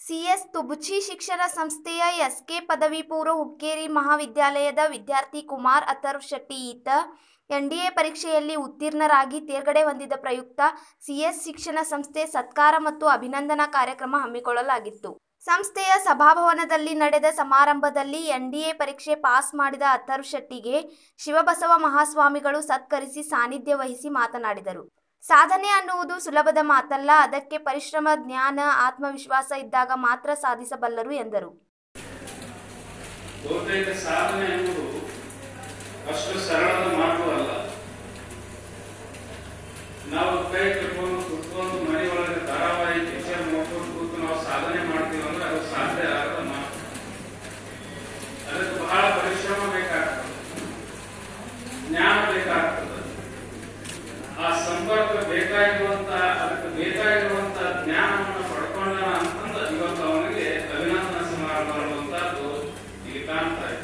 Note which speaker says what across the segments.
Speaker 1: CS ತುಬುಚಿ ಶಿಕ್ಷಣ ಸಂಸ್ಥೆಯ S K ಪದವಿ ಪೂರ್ವ ಹುಕ್ಕೇರಿ ಮಹಾವಿದ್ಯಾಲಯದ ವಿದ್ಯಾರ್ಥಿ ಕುಮಾರ್ ಅಥರ್ವ್ ಶೆಟ್ಟಿ ಈತ ಎನ್ಡಿಎ ಪರೀಕ್ಷೆಯಲ್ಲಿ ಉತ್ತೀರ್ಣರಾಗಿ ತೇರ್ಗಡೆ ಹೊಂದಿದ ಪ್ರಯುಕ್ತ ಸಿಎಸ್ ಶಿಕ್ಷಣ ಸಂಸ್ಥೆ ಸತ್ಕಾರ ಮತ್ತು ಅಭಿನಂದನಾ ಕಾರ್ಯಕ್ರಮ ಹಮ್ಮಿಕೊಳ್ಳಲಾಗಿತ್ತು ಸಂಸ್ಥೆಯ ಸಭಾಭವನದಲ್ಲಿ ನಡೆದ ಸಮಾರಂಭದಲ್ಲಿ ಎನ್ಡಿಎ ಪರೀಕ್ಷೆ ಪಾಸ್ ಮಾಡಿದ ಅಥರ್ವ್ ಶೆಟ್ಟಿಗೆ ಶಿವಬಸವ ಮಹಾಸ್ವಾಮಿಗಳು ಸತ್ಕರಿಸಿ ಸಾನ್ನಿಧ್ಯ ವಹಿಸಿ ಮಾತನಾಡಿದರು ಸಾಧನೆ ಅನ್ನುವುದು ಸುಲಭದ ಮಾತಲ್ಲ ಅದಕ್ಕೆ ಪರಿಶ್ರಮ ಜ್ಞಾನ ಆತ್ಮವಿಶ್ವಾಸ ಇದ್ದಾಗ ಮಾತ್ರ ಸಾಧಿಸಬಲ್ಲರು ಎಂದರು
Speaker 2: ಬಹುತೇಕ ಸಾಧನೆ ಎಂಬುದು ಅಷ್ಟು ಸರಳದ ಮಾತು ಅಲ್ಲ ನಾವು ಕೈ ಕಟ್ಕೊಂಡು ಕುತ್ಕೊಂಡು ಮನೆ ಒಳಗೆ ಧಾರಾವಾಹಿ ಪಿಕ್ಚರ್ ನೋಡ್ಕೊಂಡು ಕೂತು ನಾವು ಸಾಧನೆ ಮಾಡ್ತೀವಿ ಅಂದ್ರೆ ಅದು ಸಾಧ್ಯ ಆಗದ ಮಾತು ಅದಕ್ಕೆ ಬಹಳ ಪರಿಶ್ರಮ ಬೇಕಾಗ್ತದೆ ಜ್ಞಾನ ಬೇಕಾಗ್ತದೆ ಆ ಸಂಪರ್ಕ ಬೇಕಾಗಿರುವಂತ ಅದಕ್ಕೆ ಬೇಕಾಗಿರುವಂತ ಜ್ಞಾನವನ್ನು ಪಡ್ಕೊಂಡ ಅಂತಂದ ಇವತ್ತು ಅವನಿಗೆ ಅಭಿನಂದನಾ ಸಮಾರಂಭ ಅನ್ನುವಂಥದ್ದು ಇಲ್ಲಿ ಕಾಣ್ತಾ ಇದೆ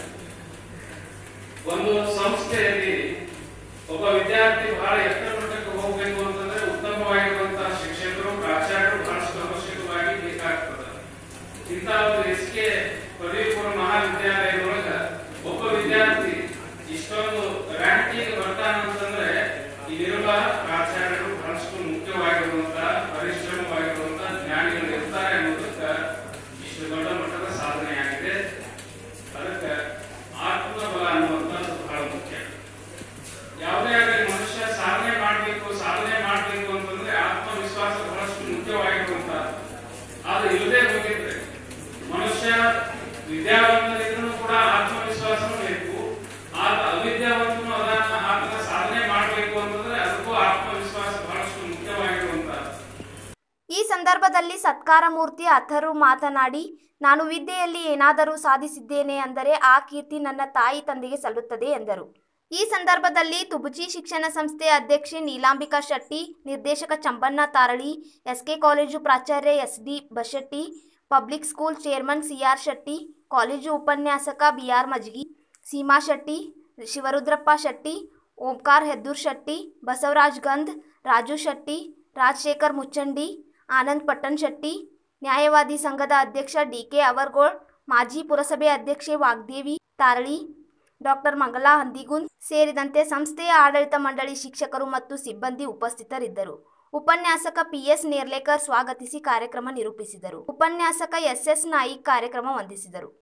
Speaker 2: ಒಂದು ಸಂಸ್ಥೆಯಲ್ಲಿ ಒಬ್ಬ ವಿದ್ಯಾರ್ಥಿ ಬಹಳ ಎತ್ತರ ಮಟ್ಟಕ್ಕೆ ಹೋಗ್ಬೇಕು ಅಂತಂದ್ರೆ ಉತ್ತಮವಾಗಿರುವಂತಹ ಶಿಕ್ಷಕರು ಪ್ರಾಚಾರ್ಯರು ಬಹಳಷ್ಟು ಅವಶ್ಯಕವಾಗಿ ಬೇಕಾಗ್ತದೆ ಇಂಥ ಒಂದು ಎಸ್ ಕೆ ಪದವಿ ಪೂರ್ವ ಮಹಾವಿದ್ಯಾಲಯದೊಳಗ ಒಬ್ಬ ವಿದ್ಯಾರ್ಥಿ ಇಷ್ಟೊಂದು ರ್ಯಾಂಕಿಂಗ್ ಬರ್ತಾನಂತಂದ್ರೆ ಇಲ್ಲಿರುವ ಪ್ರಾಚಾರ್ಯರು ಬಹಳಷ್ಟು ಮುಖ್ಯವಾಗಿರುವಂತಹ ಪರಿಶ್ರಮವಾಗಿರುವಂತಹ ಜ್ಞಾನಿಗಳು ಇರ್ತಾರೆ ಅನ್ನೋದಕ್ಕೆ ಇಷ್ಟು ದೊಡ್ಡ ಮಟ್ಟದ ಸಾಧನೆಯಾಗಿದೆ ಅದಕ್ಕೆ ಆತ್ಮಬಲ ಅನ್ನುವಂಥದ್ದು ಬಹಳ ಮುಖ್ಯ ಯಾವುದೇ ಆಗಲಿ ಮನುಷ್ಯ ಸಾಧನೆ ಮಾಡಬೇಕು ಸಾಧನೆ ಮಾಡಬೇಕು ಅಂತಂದ್ರೆ ಆತ್ಮವಿಶ್ವಾಸ ಬಹಳಷ್ಟು ಮುಖ್ಯವಾಗಿರುವಂತಹದ್ದು ಆದ್ರೆ ಇಲ್ಲದೆ ಹೋಗಿದ್ರೆ ಮನುಷ್ಯ ವಿದ್ಯಾವಂತರಿದ್ರೂ ಕೂಡ ಆತ್ಮವಿಶ್ವಾಸನೂ ಬೇಕು ಆತ ಅವಿದ್ಯಾವಂತನು ಅದನ್ನ ಆತನ ಸಾಧನೆ ಮಾಡಬೇಕು ಅಂತಂದ್ರೆ ಅದಕ್ಕೂ ಆತ್ಮವಿಶ್ವಾಸ ಬಹಳಷ್ಟು ಮುಖ್ಯವಾಗಿರುವಂತಹದ್ದು
Speaker 1: ಈ ಸಂದರ್ಭದಲ್ಲಿ ಸತ್ಕಾರ ಮೂರ್ತಿ ಅಥರು ಮಾತನಾಡಿ ನಾನು ವಿದ್ಯೆಯಲ್ಲಿ ಏನಾದರೂ ಸಾಧಿಸಿದ್ದೇನೆ ಅಂದರೆ ಆ ಕೀರ್ತಿ ನನ್ನ ತಾಯಿ ತಂದೆಗೆ ಸಲ್ಲುತ್ತದೆ ಎಂದರು ಈ ಸಂದರ್ಭದಲ್ಲಿ ತುಬುಚಿ ಶಿಕ್ಷಣ ಸಂಸ್ಥೆ ಅಧ್ಯಕ್ಷೆ ನೀಲಾಂಬಿಕಾ ಶೆಟ್ಟಿ ನಿರ್ದೇಶಕ ಚಂಬಣ್ಣ ತಾರಳಿ ಎಸ್ಕೆ ಕಾಲೇಜು ಪ್ರಾಚಾರ್ಯ S D Bashetty public school chairman CR Shetty college ಉಪನ್ಯಾಸಕ ಬಿಆರ್ ಮಜ್ಗಿ ಸೀಮಾ ಶೆಟ್ಟಿ ಶಿವರುದ್ರಪ್ಪ ಶೆಟ್ಟಿ ಓಂಕಾರ್ ಹೆದ್ದೂರ್ ಶೆಟ್ಟಿ ಬಸವರಾಜ್ ಗಂಧ್ ರಾಜು ಶೆಟ್ಟಿ ರಾಜಶೇಖರ್ ಮುಚ್ಚಂಡಿ ಆನಂದ್ ಪಟ್ಟಣ್ ಶೆಟ್ಟಿ ನ್ಯಾಯವಾದಿ ಸಂಘದ ಅಧ್ಯಕ್ಷ ಡಿಕೆ ಅವರ್ಗೋಳ್ ಮಾಜಿ ಪುರಸಭೆ ಅಧ್ಯಕ್ಷೆ ವಾಗ್ದೇವಿ ತಾರಳಿ ಡಾಕ್ಟರ್ ಮಂಗಲಾ ಹಂದಿಗುಂದ್ ಸೇರಿದಂತೆ ಸಂಸ್ಥೆಯ ಆಡಳಿತ ಮಂಡಳಿ ಶಿಕ್ಷಕರು ಮತ್ತು ಸಿಬ್ಬಂದಿ ಉಪಸ್ಥಿತರಿದ್ದರು ಉಪನ್ಯಾಸಕ ಪಿಎಸ್ ನೇರ್ಲೇಕರ್ ಸ್ವಾಗತಿಸಿ ಕಾರ್ಯಕ್ರಮ ನಿರೂಪಿಸಿದರು ಉಪನ್ಯಾಸಕ ಎಸ್ಎಸ್ ನಾಯಿಕ್ ಕಾರ್ಯಕ್ರಮ ವಂದಿಸಿದರು